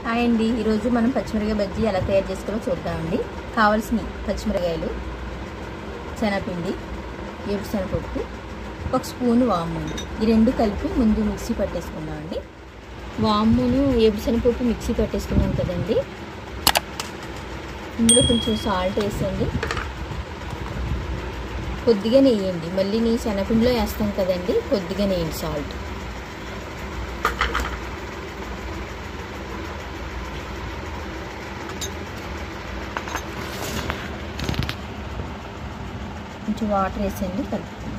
hi అండి ఈరోజు మనం పచ్చిమిరకాయ బజ్జీ ఎలా తయారు చేసుకోవాలో చూద్దామండి కావాల్సిన పచ్చిమిరకాయలు శనగపిండి ఏడు శనగపప్పు ఒక స్పూన్ వాము ఈ రెండు కలిపి ముందు మిక్సీ పట్టేసుకుందామండి వామును ఏడు శనగపప్పు మిక్సీ పట్టేసుకున్నాం కదండి ఇందులో కొంచెం సాల్ట్ వేసండి కొద్దిగా నెయ్యండి మళ్ళీ నీ శనగపిండిలో వేస్తాం కదండి కొద్దిగా నెయ్యండి సాల్ట్ కొంచెం వాటర్ వేసండి కలుపుకుందాం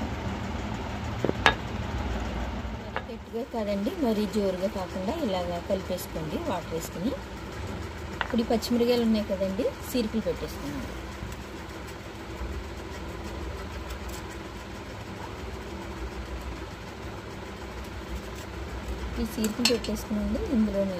గట్టిగా కాదండి మరీ జోరుగా కాకుండా ఇలాగా కలిపేసుకోండి వాటర్ వేసుకుని ఇప్పుడు ఈ పచ్చిమిరకాయలు ఉన్నాయి కదండి సీరికలు పెట్టేసుకున్నాం ఈ సీరికలు పెట్టేసుకునండి ఇందులోని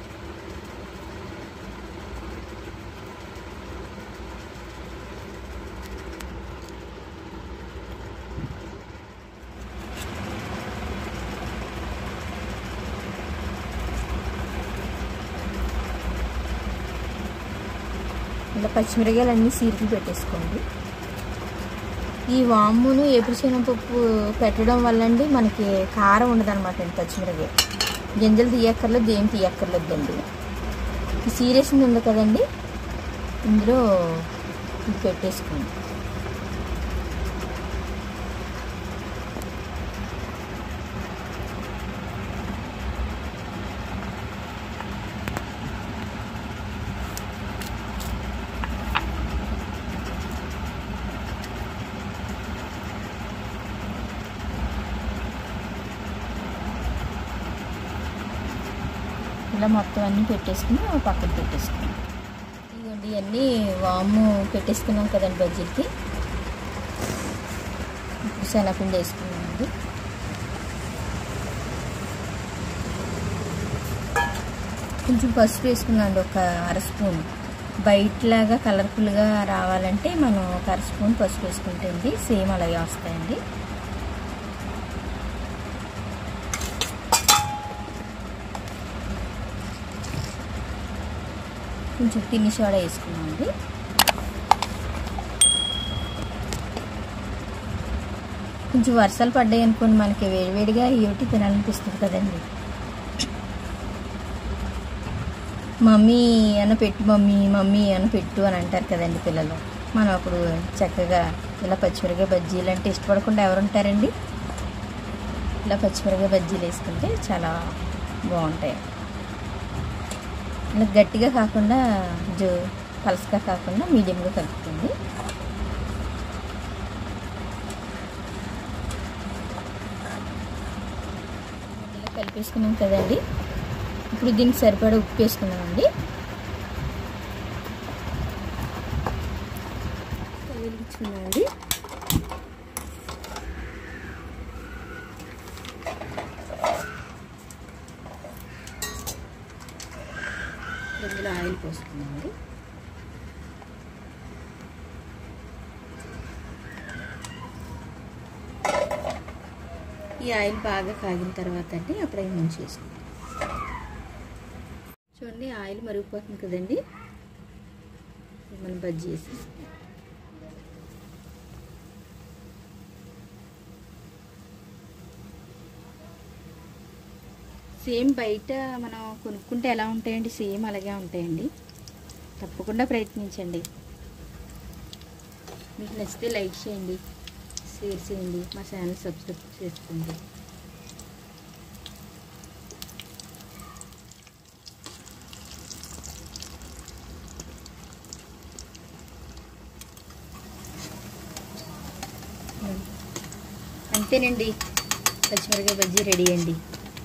ఇలా పచ్చిమిరకాయలు అన్నీ సీరికలు పెట్టేసుకోండి ఈ వామును ఏపుడు శనగపప్పు పెట్టడం వల్ల అండి మనకి కారం ఉండదన్నమాట అండి పచ్చిమిరకాయ గింజలు తీయక్కర్లేదు ఏం తీయక్కర్లేదండి ఈ సీరియస్ని ఉంది కదండి ఇందులో ఇది పెట్టేసుకోండి ఇలా మొత్తం అన్నీ పెట్టేసుకుని పక్కన పెట్టేసుకున్నాం ఇదిగోండి ఇవన్నీ వాము పెట్టేసుకున్నాం కదండి బజ్జీలకి ఇప్పుడు శనగపిండి వేసుకున్నామండి కొంచెం పసుపు వేసుకున్నాండి ఒక అర స్పూన్ బయటలాగా కలర్ఫుల్గా రావాలంటే మనం ఒక అర స్పూన్ పసుపు వేసుకుంటే అండి సేమ్ అలాగే వస్తాయండి కొంచెం తిని సోడా వేసుకున్నామండి కొంచెం వర్షాలు పడ్డాయి అనుకోండి మనకి వేడివేడిగా ఏమిటి తినాలనిపిస్తుంది కదండి మమ్మీ అన్న పెట్టు మమ్మీ మమ్మీ అని పెట్టు అని అంటారు కదండి పిల్లలు మనం అప్పుడు చక్కగా ఇలా పచ్చిమిరకాయ బజ్జీలు అంటే ఇష్టపడకుండా ఎవరు ఉంటారండి ఇలా పచ్చిమిరకాయ బజ్జీలు వేసుకుంటే చాలా బాగుంటాయి ఇలా గట్టిగా కాకుండా జో పలసగా కాకుండా మీడియంగా కలుపుతుంది ఇలా కలిపేసుకున్నాం కదండి ఇప్పుడు దీనికి సరిపడా ఉప్పు వేసుకున్నామండి వెలిగించుకున్నామండి ఇందులో ఆయిల్ పోసుకున్నామండి ఈ ఆయిల్ బాగా కాగిన తర్వాత అండి అప్పుడు అవి ముంచి వేసుకుంటాం చూడండి ఆయిల్ మరిగిపోతుంది కదండి మనం బజ్జీ వేసేసుకుంటాం సేమ్ బయట మనం కొనుక్కుంటే ఎలా ఉంటాయండి సేమ్ అలాగే ఉంటాయండి తప్పకుండా ప్రయత్నించండి మీకు నచ్చితే లైక్ చేయండి షేర్ చేయండి మా ఛానల్ సబ్స్క్రైబ్ చేసుకోండి అంతేనండి పచ్చిమిరకాయ బజ్జీ రెడీ అండి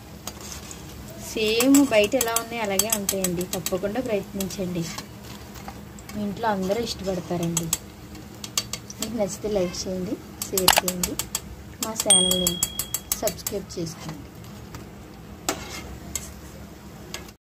సేమ్ బయట ఎలా ఉన్నాయి అలాగే ఉంటాయండి తప్పకుండా ప్రయత్నించండి మీ ఇంట్లో అందరూ ఇష్టపడతారండి మీకు నచ్చితే లైక్ చేయండి షేర్ చేయండి మా ఛానల్ని సబ్స్క్రైబ్ చేసుకోండి